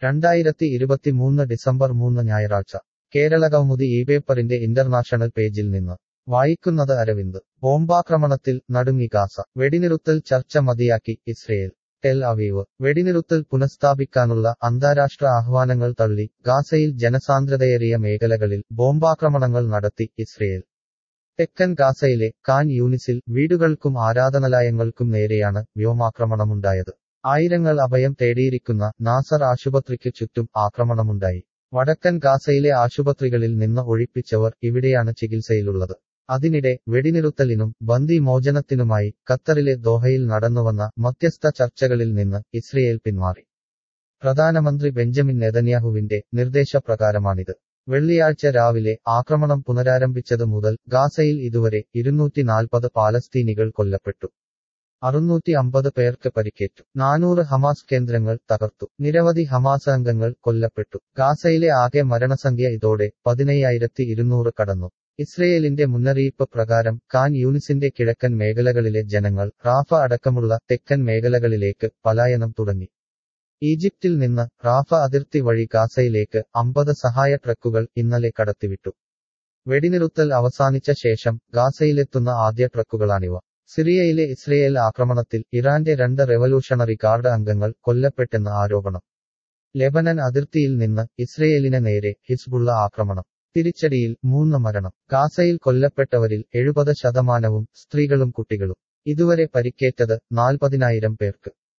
രണ്ടായിരത്തി ഇരുപത്തിമൂന്ന് ഡിസംബർ മൂന്ന് ഞായറാഴ്ച കേരളകൗമുദി ഈ പേപ്പറിന്റെ ഇന്റർനാഷണൽ പേജിൽ നിന്ന് വായിക്കുന്നത് അരവിന്ദ് ബോംബാക്രമണത്തിൽ നടുങ്ങി ഗാസ വെടിനിറുത്തൽ ചർച്ച മതിയാക്കി ഇസ്രയേൽ ടെൽ അവീവ് വെടിനിറുത്തൽ പുനഃസ്ഥാപിക്കാനുള്ള അന്താരാഷ്ട്ര ആഹ്വാനങ്ങൾ തള്ളി ഗാസയിൽ ജനസാന്ദ്രതയേറിയ മേഖലകളിൽ ബോംബാക്രമണങ്ങൾ നടത്തി ഇസ്രയേൽ തെക്കൻ ഗാസയിലെ കാൻ യൂണിസിൽ വീടുകൾക്കും ആരാധനാലയങ്ങൾക്കും നേരെയാണ് വ്യോമാക്രമണമുണ്ടായത് ആയിരങ്ങൾ അഭയം തേടിയിരിക്കുന്ന നാസർ ആശുപത്രിക്ക് ചുറ്റും ആക്രമണമുണ്ടായി വടക്കൻ ഗാസയിലെ ആശുപത്രികളിൽ നിന്ന് ഒഴിപ്പിച്ചവർ ഇവിടെയാണ് ചികിത്സയിലുള്ളത് അതിനിടെ വെടിനിറുത്തലിനും ബന്ദി മോചനത്തിനുമായി ഖത്തറിലെ ദോഹയിൽ നടന്നുവന്ന മധ്യസ്ഥ ചർച്ചകളിൽ നിന്ന് ഇസ്രയേൽ പിന്മാറി പ്രധാനമന്ത്രി ബെഞ്ചമിൻ നെതന്യാഹുവിന്റെ നിർദ്ദേശപ്രകാരമാണിത് വെള്ളിയാഴ്ച രാവിലെ ആക്രമണം പുനരാരംഭിച്ചത് മുതൽ ഗാസയിൽ ഇതുവരെ ഇരുന്നൂറ്റി നാൽപ്പത് പാലസ്തീനികൾ കൊല്ലപ്പെട്ടു അറുന്നൂറ്റി അമ്പത് പേർക്ക് പരിക്കേറ്റു നാനൂറ് ഹമാസ് കേന്ദ്രങ്ങൾ തകർത്തു നിരവധി ഹമാസ് അംഗങ്ങൾ കൊല്ലപ്പെട്ടു ഗാസയിലെ ആകെ മരണസംഖ്യ ഇതോടെ പതിനയ്യായിരത്തി ഇരുന്നൂറ് കടന്നു ഇസ്രയേലിന്റെ മുന്നറിയിപ്പ് പ്രകാരം കാൻ യൂണിസിന്റെ കിഴക്കൻ മേഖലകളിലെ ജനങ്ങൾ റാഫ അടക്കമുള്ള തെക്കൻ മേഖലകളിലേക്ക് പലായനം തുടങ്ങി ഈജിപ്തിൽ നിന്ന് റാഫ അതിർത്തി വഴി ഗാസയിലേക്ക് അമ്പത് സഹായ ട്രക്കുകൾ ഇന്നലെ കടത്തിവിട്ടു വെടിനിറുത്തൽ അവസാനിച്ച ശേഷം ഗാസയിലെത്തുന്ന ആദ്യ ട്രക്കുകളാണിവ സിറിയയിലെ ഇസ്രയേൽ ആക്രമണത്തിൽ ഇറാന്റെ രണ്ട് റെവല്യൂഷണറി ഗാർഡ് അംഗങ്ങൾ കൊല്ലപ്പെട്ടെന്ന് ആരോപണം ലെബനൻ അതിർത്തിയിൽ നിന്ന് ഇസ്രയേലിന് നേരെ ഹിസ്ബുള്ള ആക്രമണം തിരിച്ചടിയിൽ മൂന്ന് മരണം ഗാസയിൽ കൊല്ലപ്പെട്ടവരിൽ എഴുപത് ശതമാനവും സ്ത്രീകളും കുട്ടികളും ഇതുവരെ പരിക്കേറ്റത് നാൽപ്പതിനായിരം പേർക്ക്